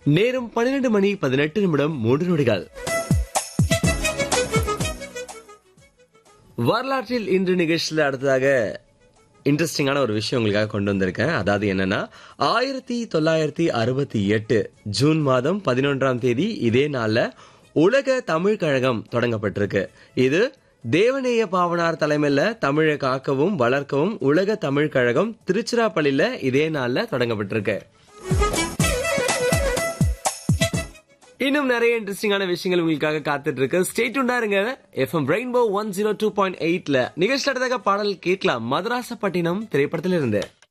நேரம் பன்னிரண்டு மணி பதினெட்டு நிமிடம் மூன்று நொடிகள் வரலாற்றில் இன்று நிகழ்ச்சியில் அடுத்ததாக இன்ட்ரெஸ்டிங்கான ஒரு விஷயம் உங்களுக்காக கொண்டு வந்திருக்கேன் அதாவது என்னன்னா ஆயிரத்தி தொள்ளாயிரத்தி அறுபத்தி எட்டு ஜூன் மாதம் பதினொன்றாம் தேதி இதே நாள்ல உலக தமிழ் கழகம் தொடங்கப்பட்டிருக்கு இது தேவநேய பாவனார் தலைமையில தமிழை காக்கவும் வளர்க்கவும் உலக தமிழ் கழகம் திருச்சிராப்பள்ளியில இதே நாள்ல தொடங்கப்பட்டிருக்கு இன்னும் நிறைய இன்ட்ரெஸ்டிங்கான விஷயங்கள் உங்களுக்காக காத்துட்டு இருக்கு ஸ்டேட் இருங்க FM rainbow one zero two point எயிட்ல நிகழ்ச்சி பாடல் கேட்கலாம் மதராசப்பட்டினம் திரைப்படத்திலிருந்து